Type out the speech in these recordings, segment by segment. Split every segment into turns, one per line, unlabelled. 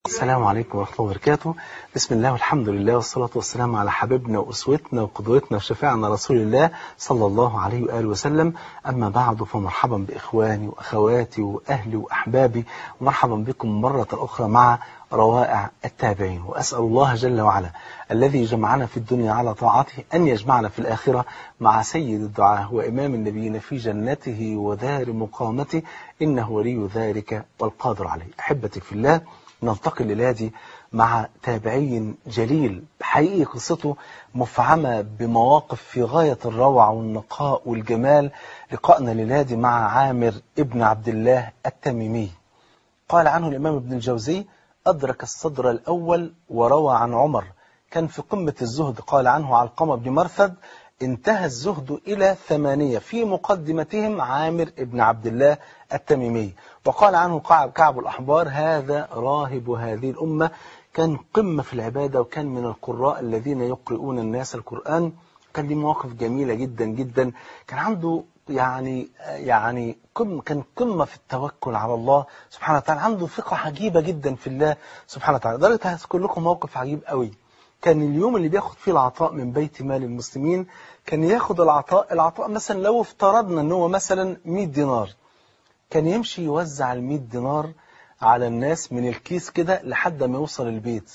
السلام عليكم ورحمة الله وبركاته بسم الله والحمد لله والصلاة والسلام على حبيبنا وأسوتنا وقدوتنا وشفاعنا رسول الله صلى الله عليه وآله وسلم أما بعد فمرحبا بإخواني وأخواتي وأهلي وأحبابي ومرحبا بكم مرة أخرى مع روائع التابعين وأسأل الله جل وعلا الذي جمعنا في الدنيا على طاعته أن يجمعنا في الآخرة مع سيد الدعاء وإمام النبيين في جنته ودار مقامته إنه ولي ذلك والقادر عليه أحبتي في الله نلتقي الليلة دي مع تابعي جليل حقيقي قصته مفعمة بمواقف في غاية الروعة والنقاء والجمال لقائنا الليلة دي مع عامر ابن عبد الله التميمي قال عنه الإمام ابن الجوزي أدرك الصدر الأول وروى عن عمر كان في قمة الزهد قال عنه علقمة بن مرثد انتهى الزهد إلى ثمانية في مقدمتهم عامر ابن عبد الله التميمي وقال عنه كعب, كعب الأحبار هذا راهب هذه الأمة كان قمة في العبادة وكان من القراء الذين يقرؤون الناس القرآن كان ليه مواقف جميلة جدا جدا كان عنده يعني يعني قم كان قمة في التوكل على الله سبحانه وتعالى عنده ثقة عجيبة جدا في الله سبحانه وتعالى لدرجة هذكر لكم موقف عجيب قوي كان اليوم اللي بياخد فيه العطاء من بيت مال المسلمين كان ياخد العطاء العطاء مثلا لو افترضنا ان هو مثلا 100 دينار كان يمشي يوزع ال 100 دينار على الناس من الكيس كده لحد ما يوصل البيت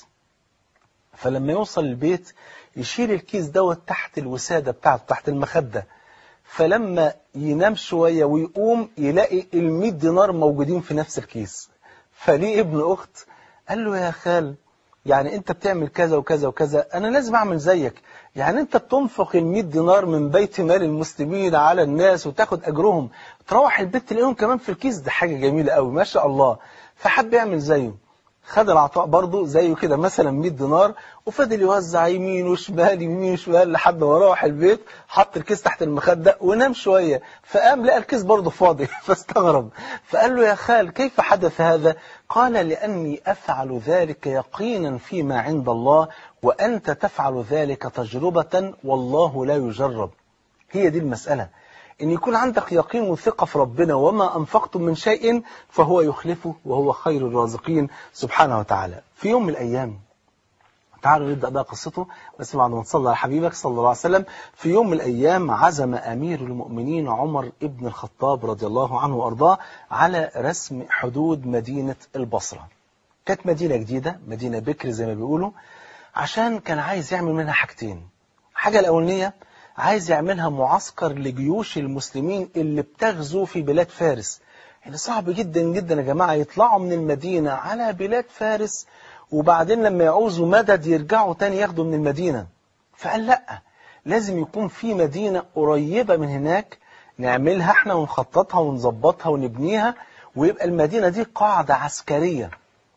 فلما يوصل البيت يشيل الكيس دوت تحت الوسادة بتاعته تحت المخدة فلما ينام شوية ويقوم يلاقي ال 100 دينار موجودين في نفس الكيس فليه ابن أخت قال له يا خال يعني انت بتعمل كذا وكذا وكذا انا لازم اعمل زيك يعني انت بتنفق ال 100 دينار من بيت مال المسلمين على الناس وتاخد اجرهم تروح البيت تلاقيهم كمان في الكيس ده حاجه جميله قوي ما شاء الله فحب يعمل زيه خد العطاء برضه زيه كده مثلا 100 دينار وفضل يوزع يمين وشمال يمين وشمال لحد ما روح البيت حط الكيس تحت المخدة ونام شوية فقام لقى الكيس برضه فاضي فاستغرب فقال له يا خال كيف حدث هذا قال لأني أفعل ذلك يقينا فيما عند الله وأنت تفعل ذلك تجربة والله لا يجرب هي دي المسألة إن يكون عندك يقين وثقة في ربنا وما أنفقتم من شيء فهو يخلفه وهو خير الرازقين سبحانه وتعالى في يوم من الأيام تعالوا نبدأ بقى قصته بس بعد ما تصلى على حبيبك صلى الله عليه وسلم في يوم من الأيام عزم أمير المؤمنين عمر ابن الخطاب رضي الله عنه وأرضاه على رسم حدود مدينة البصرة كانت مدينة جديدة مدينة بكر زي ما بيقولوا عشان كان عايز يعمل منها حاجتين حاجة الأولانية عايز يعملها معسكر لجيوش المسلمين اللي بتغزو في بلاد فارس يعني صعب جدا جدا يا جماعة يطلعوا من المدينة على بلاد فارس وبعدين لما يعوزوا مدد يرجعوا تاني ياخدوا من المدينة فقال لا لازم يكون في مدينة قريبة من هناك نعملها احنا ونخططها ونظبطها ونبنيها ويبقى المدينة دي قاعدة عسكرية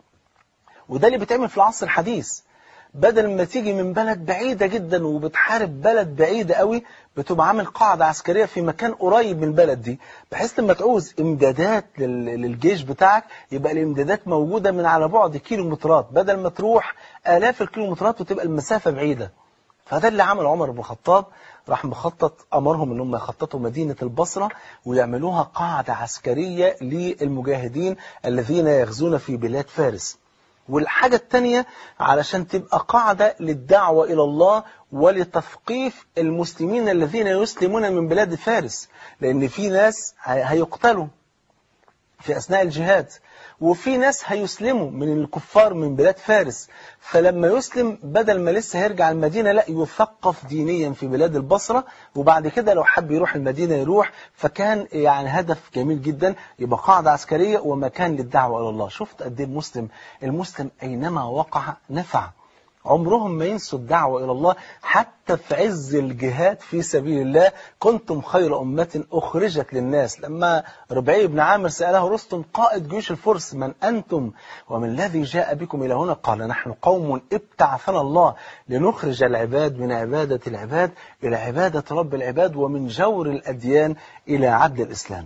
وده اللي بيتعمل في العصر الحديث بدل ما تيجي من بلد بعيدة جدا وبتحارب بلد بعيدة قوي بتبقى عامل قاعدة عسكرية في مكان قريب من البلد دي بحيث لما تعوز امدادات للجيش بتاعك يبقى الامدادات موجودة من على بعد كيلومترات بدل ما تروح آلاف الكيلومترات وتبقى المسافة بعيدة فده اللي عمل عمر بن الخطاب راح مخطط أمرهم أنهم يخططوا مدينة البصرة ويعملوها قاعدة عسكرية للمجاهدين الذين يغزون في بلاد فارس والحاجة التانية علشان تبقى قاعدة للدعوة إلى الله ولتثقيف المسلمين الذين يسلمون من بلاد فارس لأن في ناس هيقتلوا في أثناء الجهاد وفي ناس هيسلموا من الكفار من بلاد فارس فلما يسلم بدل ما لسه هيرجع المدينة لا يثقف دينيا في بلاد البصرة وبعد كده لو حب يروح المدينة يروح فكان يعني هدف جميل جدا يبقى قاعدة عسكرية ومكان للدعوة إلى الله شفت قد ايه المسلم المسلم أينما وقع نفع عمرهم ما ينسوا الدعوة إلى الله حتى في عز الجهاد في سبيل الله كنتم خير أمة أخرجت للناس لما ربعي بن عامر سأله رستم قائد جيوش الفرس من أنتم ومن الذي جاء بكم إلى هنا قال نحن قوم ابتعثنا الله لنخرج العباد من عبادة العباد إلى عبادة رب العباد ومن جور الأديان إلى عدل الإسلام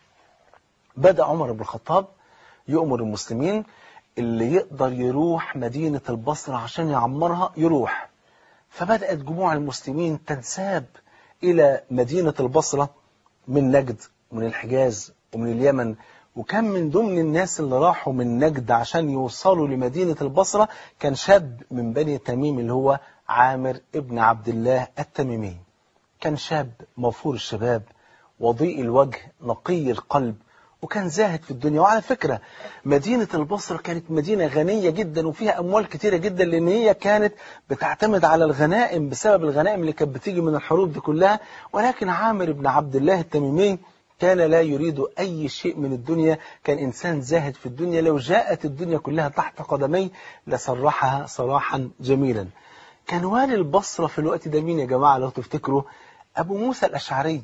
بدأ عمر بن الخطاب يؤمر المسلمين اللي يقدر يروح مدينة البصرة عشان يعمرها يروح فبدأت جموع المسلمين تنساب إلى مدينة البصرة من نجد ومن الحجاز ومن اليمن وكان من ضمن الناس اللي راحوا من نجد عشان يوصلوا لمدينة البصرة كان شاب من بني تميم اللي هو عامر ابن عبد الله التميمي كان شاب موفور الشباب وضيء الوجه نقي القلب وكان زاهد في الدنيا وعلى فكرة مدينة البصرة كانت مدينة غنية جدا وفيها أموال كتيرة جدا لأن هي كانت بتعتمد على الغنائم بسبب الغنائم اللي كانت بتيجي من الحروب دي كلها ولكن عامر بن عبد الله التميمي كان لا يريد أي شيء من الدنيا كان إنسان زاهد في الدنيا لو جاءت الدنيا كلها تحت قدمي لسرحها صراحا جميلا كان والي البصرة في الوقت ده مين يا جماعة لو تفتكروا أبو موسى الأشعري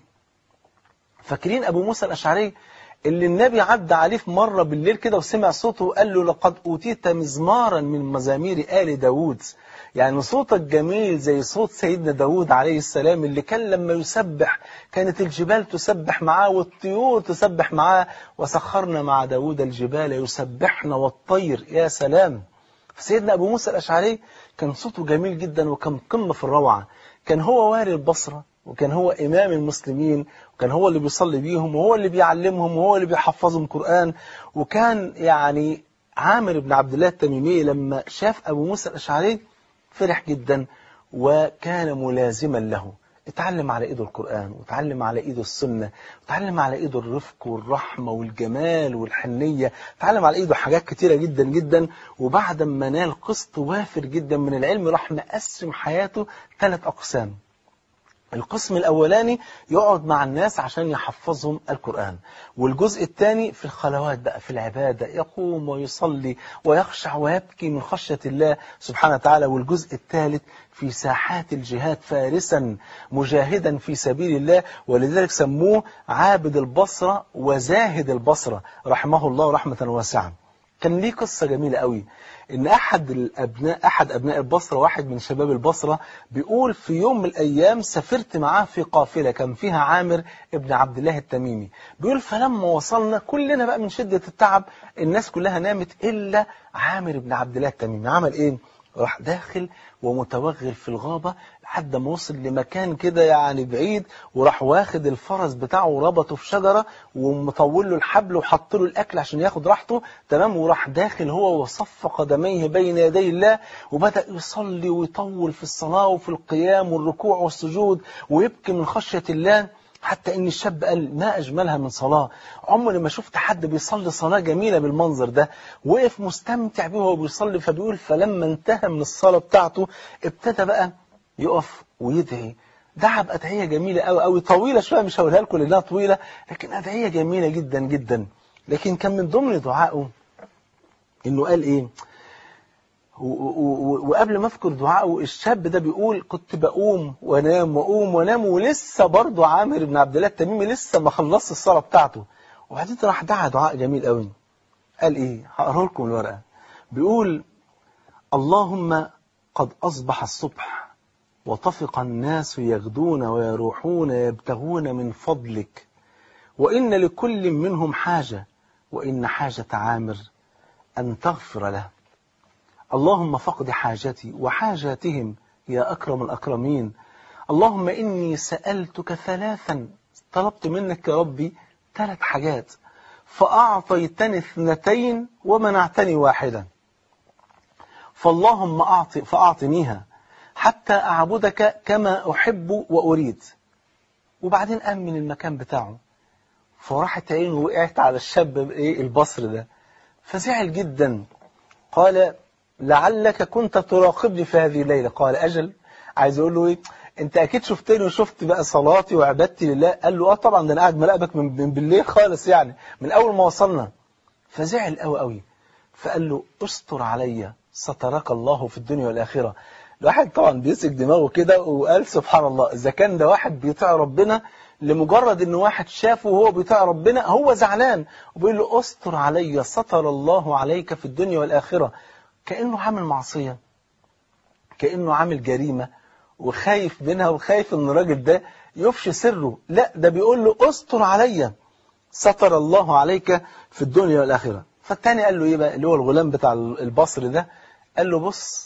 فاكرين أبو موسى الأشعري اللي النبي عدى عليه في مرة بالليل كده وسمع صوته وقال له لقد أوتيت مزمارا من مزامير آل داود يعني صوتك جميل زي صوت سيدنا داود عليه السلام اللي كان لما يسبح كانت الجبال تسبح معاه والطيور تسبح معاه وسخرنا مع داود الجبال يسبحنا والطير يا سلام سيدنا أبو موسى الأشعري كان صوته جميل جدا وكان قمة في الروعة كان هو واري البصرة وكان هو إمام المسلمين وكان هو اللي بيصلي بيهم وهو اللي بيعلمهم وهو اللي بيحفظهم قرآن وكان يعني عامر بن عبد الله التميمي لما شاف أبو موسى الأشعري فرح جدا وكان ملازما له اتعلم على ايده القرآن وتعلم على ايده السنة وتعلم على ايده الرفق والرحمة والجمال والحنية تعلم على ايده حاجات كتيرة جدا جدا وبعد ما نال قسط وافر جدا من العلم راح مقسم حياته ثلاث أقسام القسم الأولاني يقعد مع الناس عشان يحفظهم القرآن والجزء الثاني في الخلوات بقى في العبادة يقوم ويصلي ويخشع ويبكي من خشية الله سبحانه وتعالى والجزء الثالث في ساحات الجهاد فارسا مجاهدا في سبيل الله ولذلك سموه عابد البصرة وزاهد البصرة رحمه الله رحمة واسعة كان ليه قصة جميلة قوي ان احد الابناء احد ابناء البصره واحد من شباب البصره بيقول في يوم من الايام سافرت معاه في قافله كان فيها عامر ابن عبد الله التميمي بيقول فلما وصلنا كلنا بقى من شده التعب الناس كلها نامت الا عامر ابن عبد الله التميمي عمل ايه راح داخل ومتوغل في الغابة لحد ما وصل لمكان كده يعني بعيد وراح واخد الفرس بتاعه وربطه في شجرة ومطول له الحبل وحط له الأكل عشان ياخد راحته تمام وراح داخل هو وصف قدميه بين يدي الله وبدأ يصلي ويطول في الصلاة وفي القيام والركوع والسجود ويبكي من خشية الله حتى ان الشاب قال ما اجملها من صلاة عمري ما شفت حد بيصلي صلاة جميلة بالمنظر ده وقف مستمتع بيه وهو بيصلي فبيقول فلما انتهى من الصلاة بتاعته ابتدى بقى يقف ويدعي دعا بأدعية جميلة قوي قوي طويلة شوية مش هقولها لكم لأنها طويلة لكن أدعية جميلة جدا جدا لكن كان من ضمن دعائه إنه قال إيه وقبل ما اذكر دعائه الشاب ده بيقول كنت بقوم وانام واقوم وانام ولسه برضه عامر بن عبد الله التميمي لسه ما خلصش الصلاه بتاعته وبعدين راح دعا دعاء جميل قوي قال ايه هقرا لكم الورقه بيقول اللهم قد اصبح الصبح وطفق الناس يغدون ويروحون يبتغون من فضلك وان لكل منهم حاجه وان حاجه عامر ان تغفر له اللهم فقد حاجتي وحاجاتهم يا أكرم الأكرمين اللهم إني سألتك ثلاثا طلبت منك يا ربي ثلاث حاجات فأعطيتني اثنتين ومنعتني واحدا فاللهم أعطي فأعطنيها حتى أعبدك كما أحب وأريد وبعدين قام من المكان بتاعه فراحت عينه وقعت على الشاب البصر ده فزعل جدا قال لعلك كنت تراقبني في هذه الليلة قال أجل عايز أقول له إيه أنت أكيد شفتني وشفت بقى صلاتي وعبادتي لله قال له آه طبعا ده أنا قاعد مراقبك من بالليل خالص يعني من أول ما وصلنا فزعل قوي قوي فقال له استر عليا سترك الله في الدنيا والآخرة الواحد طبعا بيسك دماغه كده وقال سبحان الله إذا كان ده واحد بيطيع ربنا لمجرد ان واحد شافه وهو بيطيع ربنا هو زعلان وبيقول له استر عليا ستر الله عليك في الدنيا والآخرة كأنه عامل معصية كأنه عامل جريمة وخايف منها وخايف ان الراجل ده يفشي سره لا ده بيقول له استر عليا ستر الله عليك في الدنيا والآخرة فالتاني قال له ايه بقى اللي هو الغلام بتاع البصر ده قال له بص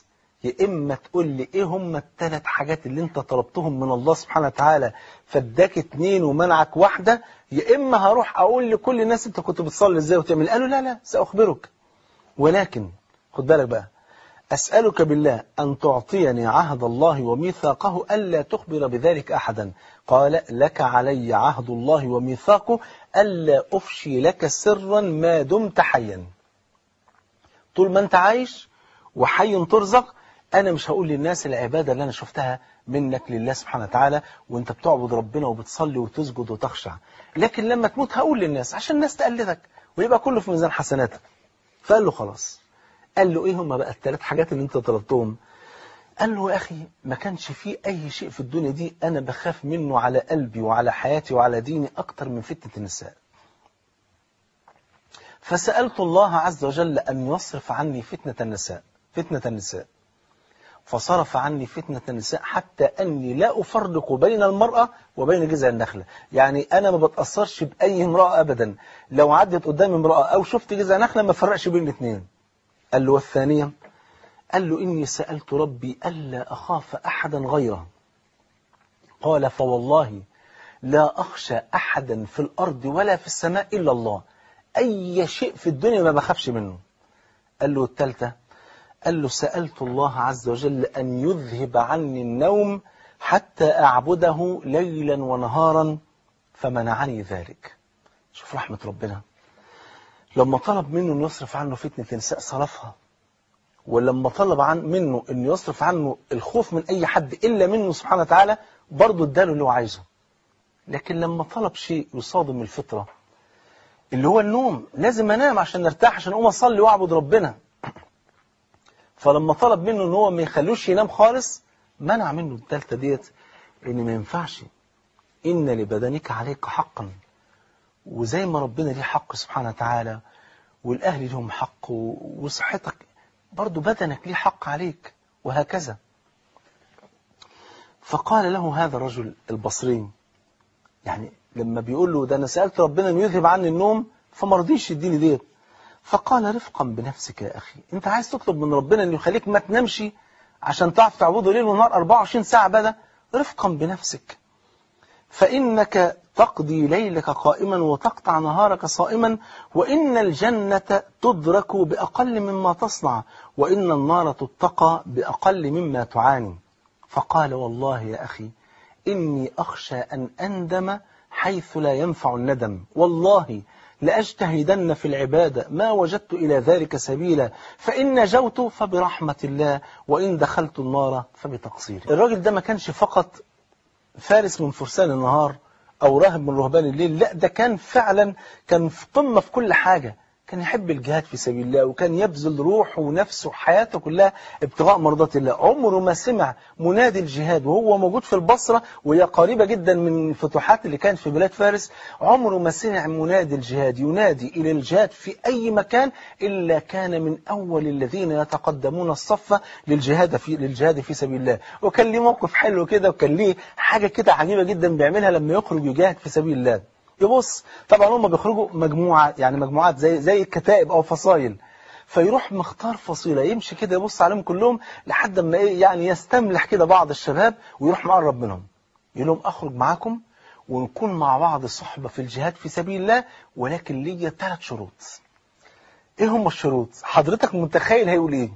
يا إما تقول لي إيه هم الثلاث حاجات اللي أنت طلبتهم من الله سبحانه وتعالى فاداك اتنين ومنعك واحدة يا إما هروح أقول لكل الناس أنت كنت بتصلي إزاي وتعمل قالوا لا لا سأخبرك ولكن خد بالك بقى أسألك بالله أن تعطيني عهد الله وميثاقه ألا تخبر بذلك أحدا قال لك علي عهد الله وميثاقه ألا أفشي لك سرا ما دمت حيا طول ما أنت عايش وحي ترزق أنا مش هقول للناس العبادة اللي أنا شفتها منك لله سبحانه وتعالى وانت بتعبد ربنا وبتصلي وتسجد وتخشع لكن لما تموت هقول للناس عشان الناس تقلدك ويبقى كله في ميزان حسناتك فقال له خلاص قال له ايه هم بقى الثلاث حاجات اللي انت طلبتهم قال له يا اخي ما كانش فيه اي شيء في الدنيا دي انا بخاف منه على قلبي وعلى حياتي وعلى ديني اكتر من فتنة النساء فسألت الله عز وجل أن يصرف عني فتنة النساء فتنة النساء فصرف عني فتنة النساء حتى أني لا أفرق بين المرأة وبين جذع النخلة يعني أنا ما بتأثرش بأي امرأة أبدا لو عدت قدام امرأة أو شفت جذع نخلة ما فرقش بين الاثنين قال له والثانية قال له إني سألت ربي ألا أخاف أحدا غيره قال فوالله لا أخشى أحدا في الأرض ولا في السماء إلا الله أي شيء في الدنيا ما بخافش منه قال له الثالثة قال له سألت الله عز وجل أن يذهب عني النوم حتى أعبده ليلا ونهارا فمنعني ذلك شوف رحمة ربنا لما طلب منه أن يصرف عنه فتنة النساء صرفها ولما طلب عن منه أن يصرف عنه الخوف من أي حد إلا منه سبحانه وتعالى برضه اداله اللي هو عايزه لكن لما طلب شيء يصادم الفطرة اللي هو النوم لازم أنام عشان نرتاح عشان أقوم أصلي وأعبد ربنا فلما طلب منه ان هو ما يخلوش ينام خالص منع منه الثالثه ديت ان ما ينفعش ان لبدنك عليك حقا وزي ما ربنا ليه حق سبحانه وتعالى والاهل لهم حق وصحتك برضو بدنك ليه حق عليك وهكذا فقال له هذا الرجل البصري يعني لما بيقول له ده انا سالت ربنا ان يذهب عني النوم فما رضيش يديني ديت فقال رفقا بنفسك يا أخي أنت عايز تطلب من ربنا أن يخليك ما تنامش عشان تعرف تعبده ليل ونهار 24 ساعة بدا رفقا بنفسك فإنك تقضي ليلك قائما وتقطع نهارك صائما وإن الجنة تدرك بأقل مما تصنع وإن النار تتقى بأقل مما تعاني فقال والله يا أخي إني أخشى أن أندم حيث لا ينفع الندم والله لأجتهدن في العبادة ما وجدت إلى ذلك سبيلا فإن نجوت فبرحمة الله وإن دخلت النار فبتقصيري الراجل ده ما كانش فقط فارس من فرسان النهار أو راهب من رهبان الليل لا ده كان فعلا كان في قمة في كل حاجة كان يحب الجهاد في سبيل الله وكان يبذل روحه ونفسه وحياته كلها ابتغاء مرضات الله عمره ما سمع منادي الجهاد وهو موجود في البصرة وهي قريبة جدا من الفتوحات اللي كانت في بلاد فارس عمره ما سمع منادي الجهاد ينادي إلى الجهاد في أي مكان إلا كان من أول الذين يتقدمون الصف للجهاد في للجهاد في سبيل الله وكان ليه موقف حلو كده وكان ليه حاجة كده عجيبة جدا بيعملها لما يخرج يجاهد في سبيل الله يبص طبعا هم بيخرجوا مجموعة يعني مجموعات زي زي الكتائب أو فصائل فيروح مختار فصيلة يمشي كده يبص عليهم كلهم لحد ما ايه يعني يستملح كده بعض الشباب ويروح مقرب منهم يقول لهم أخرج معاكم ونكون مع بعض صحبة في الجهاد في سبيل الله ولكن ليا ثلاث شروط ايه هم الشروط حضرتك متخيل هيقول ايه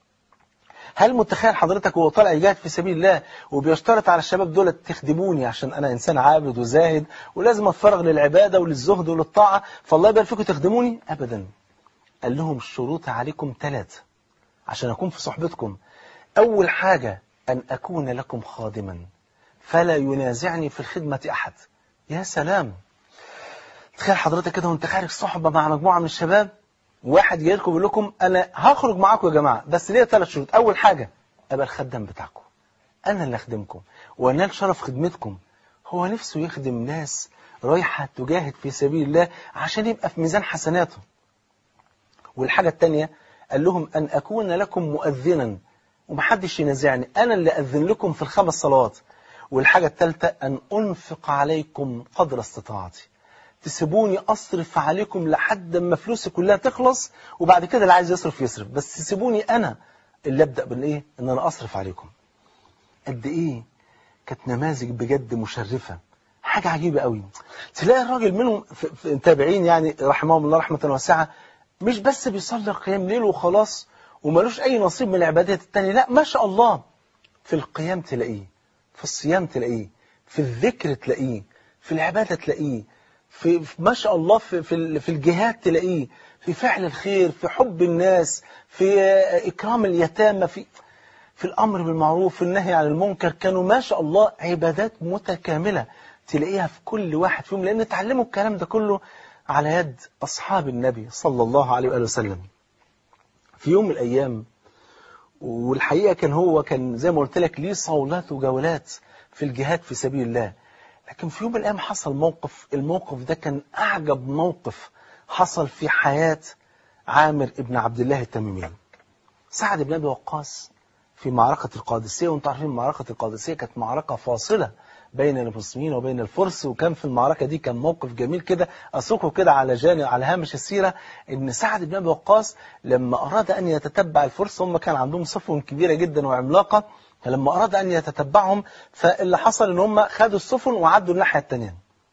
هل متخيل حضرتك وهو طالع يجاهد في سبيل الله وبيشترط على الشباب دول تخدموني عشان انا انسان عابد وزاهد ولازم اتفرغ للعباده وللزهد وللطاعه فالله يبارك فيكم تخدموني ابدا قال لهم الشروط عليكم ثلاثه عشان اكون في صحبتكم اول حاجه ان اكون لكم خادما فلا ينازعني في الخدمه احد يا سلام تخيل حضرتك كده وانت خارج صحبه مع مجموعه من الشباب واحد جاي لكم يقول لكم انا هخرج معاكم يا جماعه بس ليا ثلاث شروط اول حاجه ابقى الخدام بتاعكم انا اللي اخدمكم وانال شرف خدمتكم هو نفسه يخدم ناس رايحه تجاهد في سبيل الله عشان يبقى في ميزان حسناته والحاجه الثانيه قال لهم ان اكون لكم مؤذنا ومحدش ينازعني انا اللي اذن لكم في الخمس صلوات والحاجه الثالثه ان انفق عليكم قدر استطاعتي تسيبوني أصرف عليكم لحد ما فلوسي كلها تخلص وبعد كده اللي عايز يصرف يصرف بس تسيبوني أنا اللي ابدا بالايه ان انا اصرف عليكم قد ايه كانت نماذج بجد مشرفه حاجه عجيبه قوي تلاقي الراجل منهم في في التابعين يعني رحمهم الله رحمه واسعه مش بس بيصلي قيام ليل وخلاص ومالوش اي نصيب من العبادات التانية لا ما شاء الله في القيام تلاقيه في الصيام تلاقيه في الذكر تلاقيه في العبادة تلاقيه في في- ما شاء الله في في ال- في الجهاد تلاقيه في فعل الخير في حب الناس في آه، إكرام اليتامى في في الأمر بالمعروف في النهي عن المنكر كانوا ما شاء الله عبادات متكاملة تلاقيها في كل واحد فيهم لأن اتعلموا الكلام ده كله على يد أصحاب النبي صلى الله عليه وآله وسلم في يوم من الأيام والحقيقة كان هو كان زي ما قلت لك ليه صولات وجولات في الجهاد في سبيل الله لكن في يوم من الأيام حصل موقف الموقف ده كان أعجب موقف حصل في حياة عامر ابن عبد الله التميمي سعد بن أبي وقاص في معركة القادسية وانتم عارفين معركة القادسية كانت معركة فاصلة بين المسلمين وبين الفرس وكان في المعركة دي كان موقف جميل كده أسوقه كده على جانب على هامش السيرة إن سعد بن أبي وقاص لما أراد أن يتتبع الفرس هم كان عندهم سفن كبيرة جدا وعملاقة فلما أراد أن يتتبعهم فاللي حصل إن هم خدوا السفن وعدوا الناحية التانية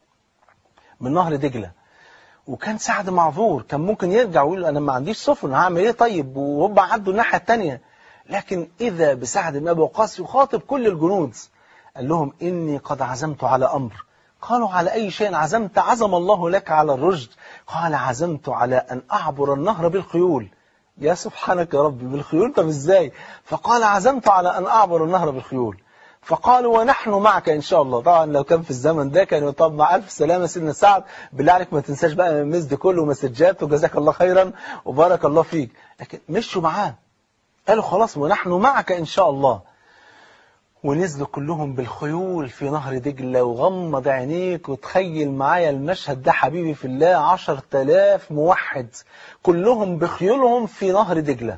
من نهر دجلة وكان سعد معذور كان ممكن يرجع ويقول أنا ما عنديش سفن هعمل إيه طيب وهم عدوا الناحية التانية لكن إذا بسعد بن أبي وقاص يخاطب كل الجنود قال لهم إني قد عزمت على أمر قالوا على أي شيء عزمت عزم الله لك على الرشد قال عزمت على أن أعبر النهر بالخيول يا سبحانك يا رب بالخيول طب إزاي فقال عزمت على أن أعبر النهر بالخيول فقالوا ونحن معك إن شاء الله طبعا لو كان في الزمن ده كانوا طب مع ألف سلامة سيدنا سعد بالله عليك ما تنساش بقى المس دي كله ومسجات وجزاك الله خيرا وبارك الله فيك لكن مشوا معاه قالوا خلاص ونحن معك إن شاء الله ونزلوا كلهم بالخيول في نهر دجلة وغمض عينيك وتخيل معايا المشهد ده حبيبي في الله عشر تلاف موحد كلهم بخيولهم في نهر دجلة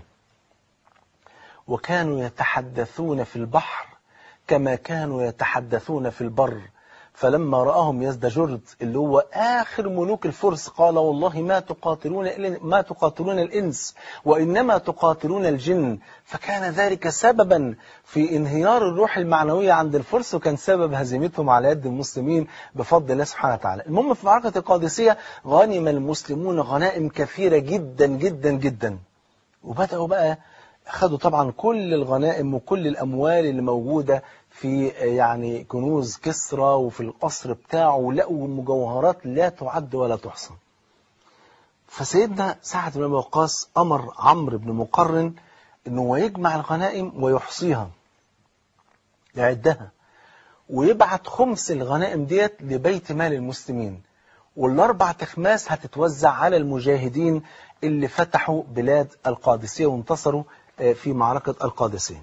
وكانوا يتحدثون في البحر كما كانوا يتحدثون في البر فلما رآهم يزدجرد اللي هو آخر ملوك الفرس قال والله ما تقاتلون إلا- ما تقاتلون الإنس وإنما تقاتلون الجن فكان ذلك سببا في انهيار الروح المعنوية عند الفرس وكان سبب هزيمتهم على يد المسلمين بفضل الله سبحانه وتعالى المهم في معركة القادسية غنم المسلمون غنائم كثيرة جدا جدا جدا وبدأوا بقى خدوا طبعا كل الغنائم وكل الأموال اللي موجودة في يعني كنوز كسرى وفي القصر بتاعه ولقوا مجوهرات لا تعد ولا تحصى فسيدنا سعد بن أبي وقاص أمر عمرو بن مقرن أنه هو يجمع الغنائم ويحصيها يعدها ويبعت خمس الغنائم ديت لبيت مال المسلمين والأربع تخماس هتتوزع على المجاهدين اللي فتحوا بلاد القادسية وانتصروا آه، في معركة القادسية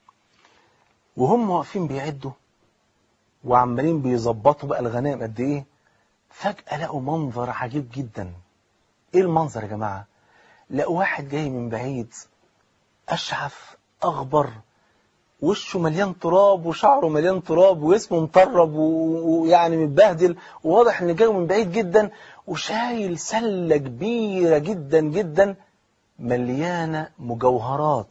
وهم واقفين بيعدوا وعمالين بيظبطوا بقى الغنائم قد ايه فجأة لقوا منظر عجيب جدا ايه المنظر يا جماعة لقوا واحد جاي من بعيد أشعث أغبر وشه مليان تراب وشعره مليان تراب واسمه مطرب و- ويعني متبهدل وواضح ان جاي من بعيد جدا وشايل سلة كبيرة جدا جدا مليانة مجوهرات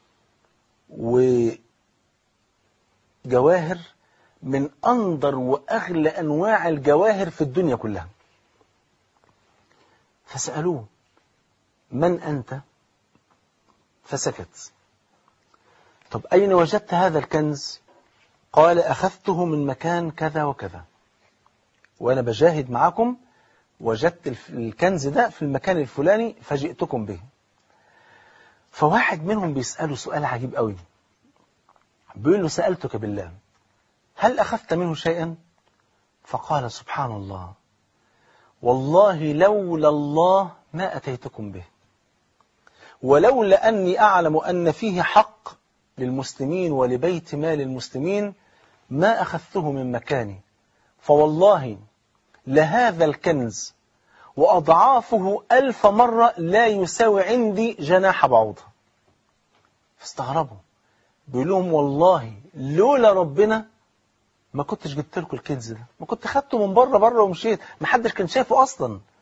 وجواهر من أنضر وأغلى أنواع الجواهر في الدنيا كلها فسألوه من أنت فسكت طب أين وجدت هذا الكنز قال أخذته من مكان كذا وكذا وأنا بجاهد معكم وجدت الف- الكنز ده في المكان الفلاني فجئتكم به فواحد منهم بيسأله سؤال عجيب قوي بيقول له سألتك بالله هل أخذت منه شيئا فقال سبحان الله والله لولا الله ما أتيتكم به ولولا أني أعلم أن فيه حق للمسلمين ولبيت مال المسلمين ما أخذته من مكاني فوالله لهذا الكنز وأضعافه ألف مرة لا يساوي عندي جناح بعوضة فاستغربوا بيقول لهم والله لولا ربنا ما كنتش جبت لكم الكنز ده ما كنت خدته من بره بره ومشيت ما حدش كان شايفه أصلا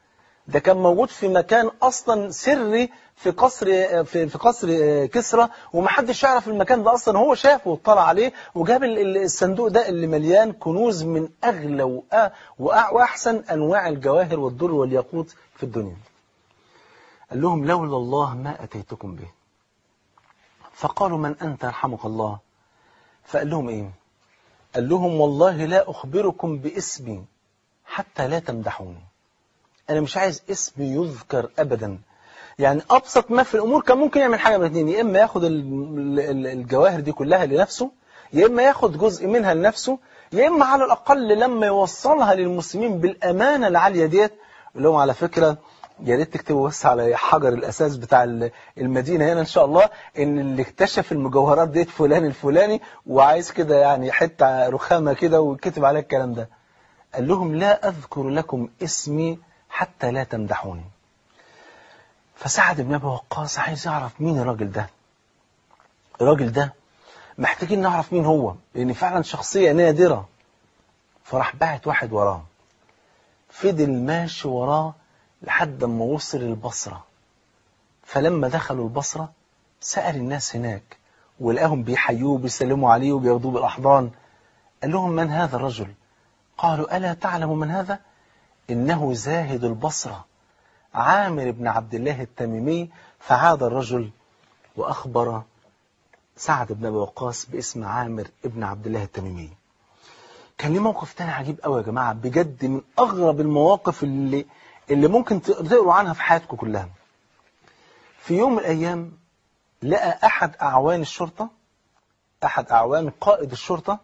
ده كان موجود في مكان اصلا سري في قصر في في قصر كسرى ومحدش يعرف المكان ده اصلا هو شافه واطلع عليه وجاب ال- ال- الصندوق ده اللي مليان كنوز من اغلى وأ- وأع- واحسن انواع الجواهر والدر والياقوت في الدنيا قال لهم لولا الله ما اتيتكم به فقالوا من انت يرحمك الله فقال لهم ايه قال لهم والله لا اخبركم باسمي حتى لا تمدحوني انا مش عايز اسمي يذكر ابدا يعني ابسط ما في الامور كان ممكن يعمل حاجه من الاثنين يا اما ياخد ال- ال- الجواهر دي كلها لنفسه يا اما ياخد جزء منها لنفسه يا اما على الاقل لما يوصلها للمسلمين بالامانه العاليه ديت اللي هم على فكره يا ريت تكتبوا بس على حجر الاساس بتاع ال- المدينه هنا ان شاء الله ان اللي اكتشف المجوهرات ديت فلان الفلاني وعايز كده يعني حته رخامه كده وكتب عليها الكلام ده قال لهم لا اذكر لكم اسمي حتى لا تمدحوني فسعد بن ابي وقاص عايز يعرف مين الراجل ده الراجل ده محتاجين نعرف مين هو لان فعلا شخصيه نادره فراح بعت واحد وراه فضل ماشي وراه لحد ما وصل البصره فلما دخلوا البصره سال الناس هناك ولقاهم بيحيوه وبيسلموا عليه وبياخدوه بالاحضان قال لهم من هذا الرجل قالوا الا تعلم من هذا انه زاهد البصره عامر بن عبد الله التميمي فعاد الرجل وأخبر سعد بن أبي وقاص باسم عامر بن عبد الله التميمي كان ليه موقف تاني عجيب قوي يا جماعة بجد من أغرب المواقف اللي اللي ممكن تقروا عنها في حياتكم كلها في يوم من الأيام لقى أحد أعوان الشرطة أحد أعوان قائد الشرطة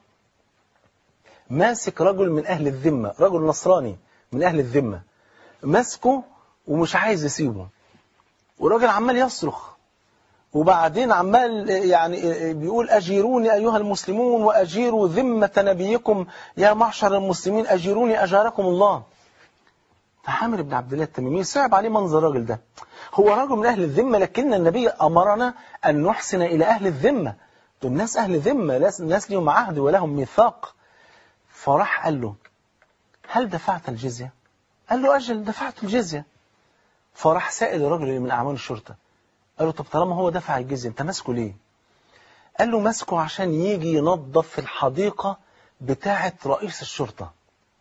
ماسك رجل من أهل الذمة رجل نصراني من أهل الذمة ماسكه ومش عايز يسيبه والراجل عمال يصرخ وبعدين عمال يعني بيقول أجيروني أيها المسلمون وأجيروا ذمة نبيكم يا معشر المسلمين أجيروني أجاركم الله فعامر بن عبد الله التميمي صعب عليه منظر الراجل ده هو رجل من أهل الذمة لكن النبي أمرنا أن نحسن إلى أهل الذمة دول ناس أهل ذمة ناس ناس لهم عهد ولهم ميثاق فراح قال له هل دفعت الجزية؟ قال له أجل دفعت الجزية فراح سائل الراجل اللي من أعوان الشرطة قال له طب طالما هو دفع الجزية أنت ماسكه ليه؟ قال له ماسكه عشان يجي ينظف في الحديقة بتاعة رئيس الشرطة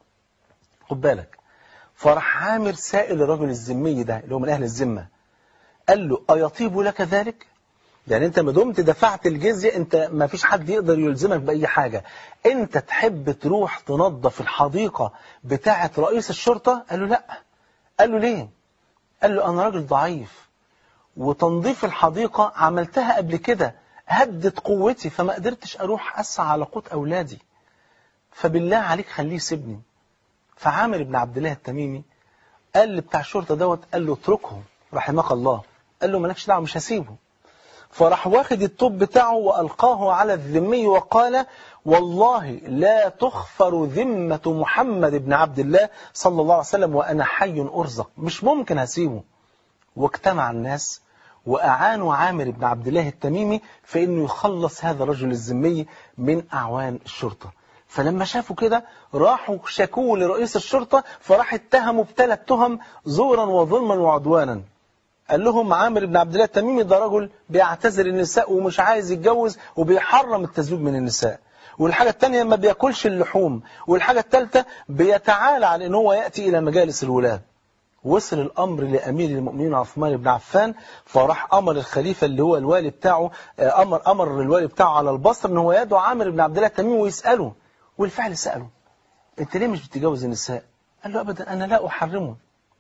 خد بالك فراح عامر سائل الرجل الذمي ده اللي هو من أهل الذمة قال له أيطيب لك ذلك؟ يعني انت ما دمت دفعت الجزية انت ما فيش حد يقدر يلزمك بأي حاجة انت تحب تروح تنظف الحديقة بتاعة رئيس الشرطة قال له لا قال له ليه قال له انا راجل ضعيف وتنظيف الحديقة عملتها قبل كده هدت قوتي فما قدرتش اروح اسعى على قوت اولادي فبالله عليك خليه يسيبني فعامر بن عبد الله التميمي قال لبتاع الشرطة دوت قال له اتركه رحمك الله قال له مالكش دعوه مش هسيبه فراح واخد الطوب بتاعه وألقاه على الذمي وقال والله لا تخفر ذمة محمد بن عبد الله صلى الله عليه وسلم وأنا حي أرزق مش ممكن هسيبه واجتمع الناس وأعانوا عامر بن عبد الله التميمي في أنه يخلص هذا الرجل الذمي من أعوان الشرطة فلما شافوا كده راحوا شكوه لرئيس الشرطة فراح اتهموا بثلاث تهم زورا وظلما وعدوانا قال لهم عامر بن عبد الله التميمي ده رجل بيعتذر النساء ومش عايز يتجوز وبيحرم التزويج من النساء والحاجة الثانية ما بياكلش اللحوم والحاجة الثالثة بيتعالى على ان هو يأتي إلى مجالس الولاة وصل الأمر لأمير المؤمنين عثمان بن عفان فراح أمر الخليفة اللي هو الوالي بتاعه أمر أمر الوالي بتاعه على البصر ان هو يدعو عامر بن عبد الله التميمي ويسأله والفعل سأله أنت ليه مش بتتجوز النساء؟ قال له أبدا أنا لا أحرمه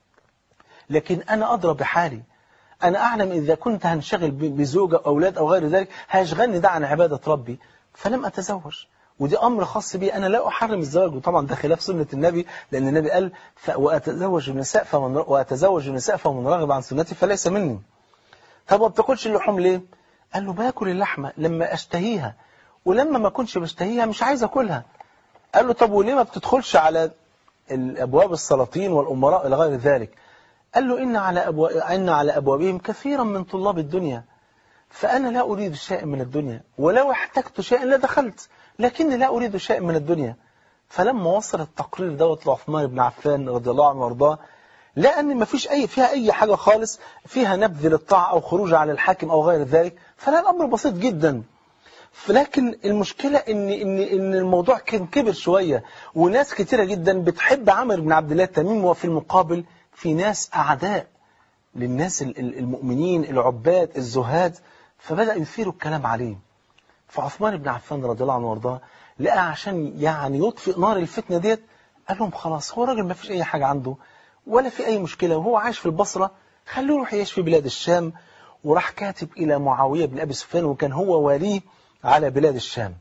لكن أنا أضرب بحالي أنا أعلم إذا كنت هنشغل بزوجة أو أولاد أو غير ذلك هيشغلني ده عن عبادة ربي فلم أتزوج ودي أمر خاص بي أنا لا أحرم الزواج وطبعا ده خلاف سنة النبي لأن النبي قال وأتزوج النساء فمن وأتزوج النساء فمن رغب عن سنتي فليس مني طب ما بتاكلش اللحوم ليه؟ قال له باكل اللحمة لما أشتهيها ولما ما كنتش بشتهيها مش عايز أكلها قال له طب وليه ما بتدخلش على الأبواب السلاطين والأمراء إلى غير ذلك قال له إن على, أبو... إن على أبوابهم كثيرا من طلاب الدنيا فأنا لا أريد شيء من الدنيا ولو احتجت شيئا لدخلت لكني لا أريد شيء من الدنيا فلما وصل التقرير دوت لعثمان بن عفان رضي الله عنه وارضاه لأن ما فيش أي فيها أي حاجة خالص فيها نبذ للطاعة أو خروج على الحاكم أو غير ذلك فلا الأمر بسيط جدا لكن المشكلة إن, إن, إن الموضوع كان كبر شوية وناس كتيرة جدا بتحب عمرو بن عبد الله التميمي وفي المقابل في ناس أعداء للناس المؤمنين العباد الزهاد فبدأ يثيروا الكلام عليه فعثمان بن عفان رضي الله عنه وارضاه لقى عشان يعني يطفئ نار الفتنة ديت قال لهم خلاص هو راجل ما فيش أي حاجة عنده ولا في أي مشكلة وهو عايش في البصرة خلوه يروح يعيش في بلاد الشام وراح كاتب إلى معاوية بن أبي سفيان وكان هو واليه على بلاد الشام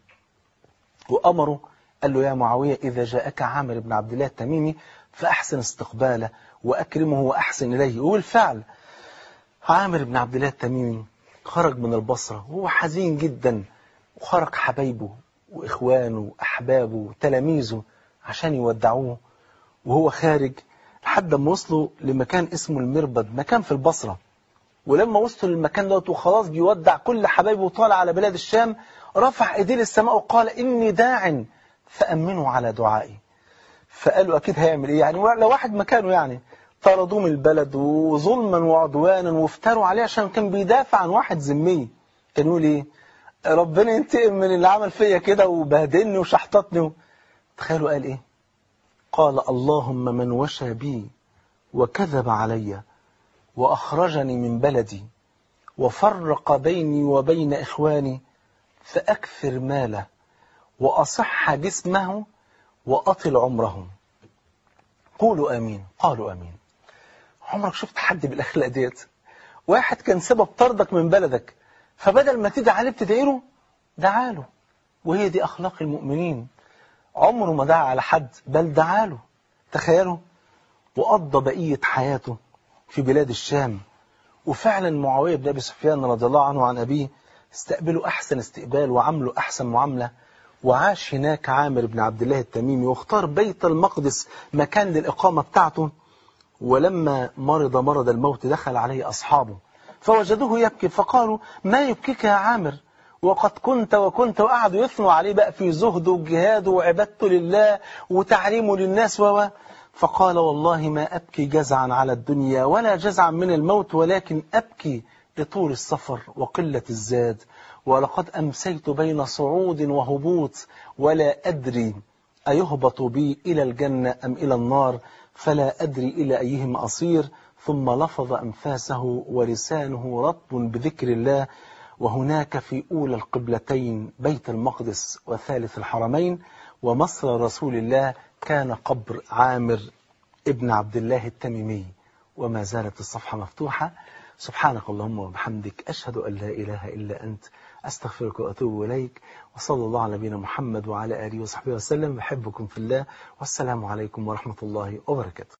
وأمره قال له يا معاوية إذا جاءك عامر بن عبد الله التميمي فأحسن استقباله وأكرمه وأحسن إليه وبالفعل عامر بن عبد الله التميمي خرج من البصرة وهو حزين جدا وخرج حبايبه وإخوانه وأحبابه وتلاميذه عشان يودعوه وهو خارج لحد ما وصلوا لمكان اسمه المربد مكان في البصرة ولما وصلوا للمكان دوت وخلاص بيودع كل حبايبه وطالع على بلاد الشام رفع ايديه للسماء وقال إني داع فأمنوا على دعائي فقالوا أكيد هيعمل إيه يعني لو واحد مكانه يعني طردوه من البلد وظلما وعدوانا وافتروا عليه عشان كان بيدافع عن واحد ذمي كان يقول إيه ربنا ينتقم من اللي عمل فيا كده وبهدلني وشحططني تخيلوا قال إيه قال اللهم من وشى بي وكذب علي وأخرجني من بلدي وفرق بيني وبين إخواني فأكثر ماله وأصح جسمه وأطل عمره قولوا آمين قالوا آمين عمرك شفت حد بالأخلاق ديت واحد كان سبب طردك من بلدك فبدل ما تدعي عليه بتدعي له دعا له وهي دي أخلاق المؤمنين عمره ما دعا على حد بل دعا له تخيلوا وقضى بقية حياته في بلاد الشام وفعلا معاوية بن أبي سفيان رضي الله عنه وعن أبيه استقبلوا أحسن استقبال وعملوا أحسن معاملة وعاش هناك عامر بن عبد الله التميمي واختار بيت المقدس مكان للإقامة بتاعته ولما مرض مرض الموت دخل عليه أصحابه فوجدوه يبكي فقالوا ما يبكيك يا عامر وقد كنت وكنت وقعدوا يثنوا عليه بقى في زهده وجهاده وعبادته لله وتعليمه للناس و فقال والله ما أبكي جزعا على الدنيا ولا جزعا من الموت ولكن أبكي لطول السفر وقلة الزاد ولقد أمسيت بين صعود وهبوط ولا أدري أيهبط بي إلى الجنة أم إلى النار فلا أدري إلى أيهما أصير ثم لفظ أنفاسه ولسانه رطب بذكر الله وهناك في أولى القبلتين بيت المقدس وثالث الحرمين ومصر رسول الله كان قبر عامر ابن عبد الله التميمي وما زالت الصفحة مفتوحة سبحانك اللهم وبحمدك أشهد أن لا إله إلا أنت أستغفرك وأتوب إليك وصلى الله على نبينا محمد وعلى آله وصحبه وسلم بحبكم في الله والسلام عليكم ورحمة الله وبركاته